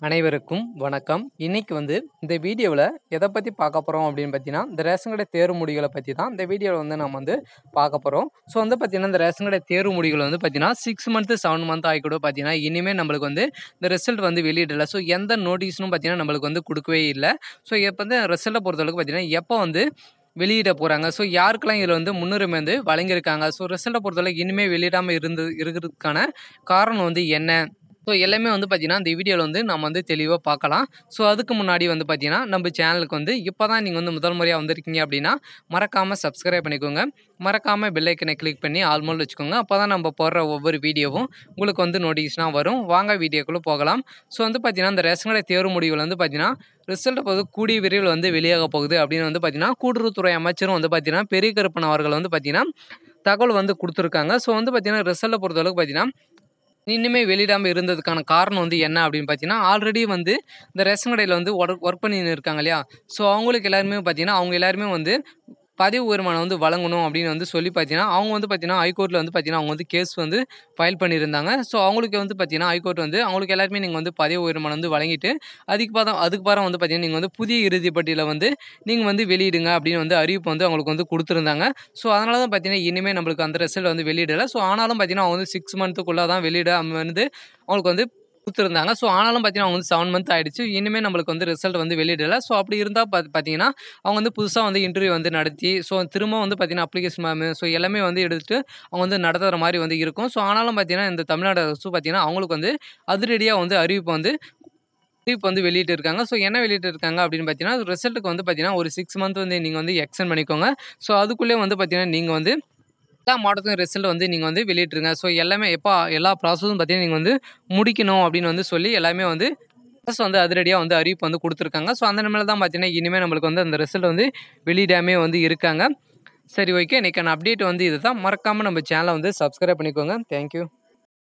அனைவருக்கும் வணக்கம். இன்னைக்கு வந்து இந்த வீடியோவுல எத பத்தி பார்க்க போறோம் அப்படின்னு பார்த்தீங்கன்னா, இந்த ரேஷன் கடை தேர்வு முடிவுகள பத்தி தான் இந்த வீடியோல வந்து நம்ம வந்து பார்க்க போறோம். ஸோ வந்து பார்த்தீங்கன்னா, இந்த ரேஷன் கடை தேர்வு முடிவுகள் வந்து பார்த்தீங்கன்னா, 6 மந்த், 7 மந்த் ஆகி கூட பார்த்தீங்கன்னா, இனிமே நம்மளுக்கு வந்து இந்த ரிசல்ட் வந்து வெளியிடல. ஸோ எந்த நோட்டீஸும் பார்த்தீங்கன்னா, நம்மளுக்கு வந்து குடுக்கவே இல்ல. ஸோ இப்ப வந்து ரிசல்ட்ட பொறுத்தளவுக்கு பார்த்தீங்கன்னா, எப்ப வந்து வெளியிட போறாங்க? ஸோ யாருக்கெல்லாம் இதுல வந்து முன்னுரிமை வந்து வழங்கியிருக்காங்க? ஸோ ரிசல்ட்ட பொறுத்தளவுக்கு இனிமே வெளியிடாம இருந்து இருக்கிறதுக்கான காரணம் வந்து என்ன? ஸோ எல்லாமே வந்து பார்த்தீங்கன்னா, இந்த வீடியோல வந்து நம்ம வந்து தெளிவா பார்க்கலாம். ஸோ அதுக்கு முன்னாடி வந்து பார்த்தீங்கன்னா, நம்ம சேனலுக்கு வந்து இப்ப தான் நீங்க வந்து முதல் முறையா வந்திருக்கீங்க அப்படின்னா, மறக்காம சப்ஸ்கிரைப் பண்ணிக்கோங்க. மறக்காம பெல் ஐக்கன கிளிக் பண்ணி ஆல் மோட்ல வச்சுக்கோங்க. அப்பதான் நம்ம போடுற ஒவ்வொரு வீடியோவும் உங்களுக்கு வந்து நோட்டிஃபிகேஷனா வரும். வாங்க வீடியோக்குள்ள போகலாம். ஸோ வந்து பார்த்தீங்கன்னா, இந்த ரேஷன் கடை தேர்வு முடிவுகள் வந்து பார்த்தீங்கன்னா, ரிசல்ட் வந்து கூடிய விரைவில் வந்து வெளியாக போகுது அப்படின்னு வந்து பார்த்தீங்கன்னா, கூட்டுறவுத்துறை அமைச்சரும் வந்து பார்த்தீங்கன்னா, பெரிய கருப்பன் அவர்கள் வந்து பார்த்தீங்கன்னா, தகவல் வந்து குடுத்துருக்காங்க. ஸோ வந்து பார்த்தீங்கன்னா, ரிசல்ட்ட பொறுத்தளவுக்கு பார்த்தீங்கன்னா, இன்னுமே வெளியிடாம இருந்ததுக்கான காரணம் வந்து என்ன அப்படின்னு பார்த்தீங்கன்னா, ஆல்ரெடி வந்து இந்த ரேஷன் கடையில வந்து ஒர்க் ஒர்க் பண்ணின்னு இருக்காங்க இல்லையா? ஸோ அவங்களுக்கு எல்லாருமே பார்த்தீங்கன்னா, அவங்க எல்லாருமே வந்து பதவி உயர்மானம் வந்து வழங்கணும் அப்படின்னு வந்து சொல்லி பார்த்தீங்கன்னா, அவங்க வந்து பார்த்தீங்கன்னா, ஹைகோர்ட்ல வந்து பார்த்தீங்கன்னா, அவங்க வந்து கேஸ் வந்து ஃபைல் பண்ணியிருந்தாங்க. ஸோ அவங்களுக்கு வந்து பார்த்தீங்கன்னா, ஹைகோர்ட் வந்து அவங்களுக்கு எல்லாருமே நீங்க வந்து பதவி உயர்மானம் வந்து வழங்கிட்டு, அதுக்கு பதம் அதுக்கு பகரம் வந்து பார்த்தீங்கன்னா, நீங்க வந்து புதிய இறுதி பட்டியல வந்து நீங்க வந்து வெளியிடுங்க அப்படின்னு வந்து அறிவிப்பு வந்து அவங்களுக்கு வந்து குடுத்துருந்தாங்க. ஸோ அதனால தான் பார்த்தீங்கன்னா, இனிமே நம்மளுக்கு அந்த ரிசல்ட் வந்து வெளியிடல. ஸோ ஆனாலும் பார்த்தீங்கன்னா, அவங்க வந்து 6 மந்த்துக்குள்ள தான் வெளியிடாம வந்து அவங்களுக்கு வந்து குடுத்துருந்தாங்க. ஸோ ஆனாலும் பார்த்தீங்கன்னா, அவங்க வந்து 7 மந்த் ஆயிடுச்சு. இனிமே நம்மளுக்கு வந்து ரிசல்ட் வந்து வெளியிடல. ஸோ அப்படி இருந்தா பாத் பார்த்தீங்கன்னா, அவங்க வந்து புதுசா வந்து இன்டர்வியூ வந்து நடத்தி, ஸோ திரும்ப வந்து பார்த்தீங்கன்னா, அப்ளிகேஷன் ஃபார்மு ஸோ எல்லாமே வந்து எடுத்துட்டு அவங்க வந்து நடத்துற மாரி வந்து இருக்கும். ஸோ ஆனாலும் பார்த்தீங்கன்னா, இந்த தமிழ்நாடு அரசு பார்த்தீங்கன்னா, அவங்களுக்கு வந்து அதிரடியா வந்து அறிவிப்பு வந்து அறிவிப்பு வந்து வெளியிட்டிருக்காங்க. ஸோ என்ன வெளியிட்டிருக்காங்க அப்படின்னு பார்த்தீங்கன்னா, ரிசல்ட்டுக்கு வந்து பார்த்தீங்கன்னா, ஒரு 6 மந்த் வந்து நீங்க வந்து எக்ஸ்டெண்ட் பண்ணிக்கோங்க. ஸோ அதுக்குள்ளே வந்து பார்த்தீங்கன்னா, நீங்க வந்து எல்லா மாவட்டத்துக்கும் ரிசல்ட் வந்து நீங்க வந்து வெளியிட்டுருங்க. ஸோ எல்லாமே எப்ப எல்லா ப்ராசஸும் பார்த்தீங்கன்னா, நீங்க வந்து முடிக்கணும் அப்படின்னு வந்து சொல்லி எல்லாமே வந்து அரசு வந்து அதிரடியா வந்து அறிவிப்பு வந்து குடுத்துருக்காங்க. ஸோ அந்த நிலைமையில தான் பார்த்தீங்கன்னா, இனிமே நம்மளுக்கு வந்து அந்த ரிசல்ட் வந்து வெளியிடாமயே வந்து இருக்காங்க. சரி ஓகே. இன்னைக்கான அப்டேட் வந்து இதுதான். மறக்காம நம்ம சேனல வந்து சப்ஸ்கிரைப் பண்ணிக்கோங்க. Thank you.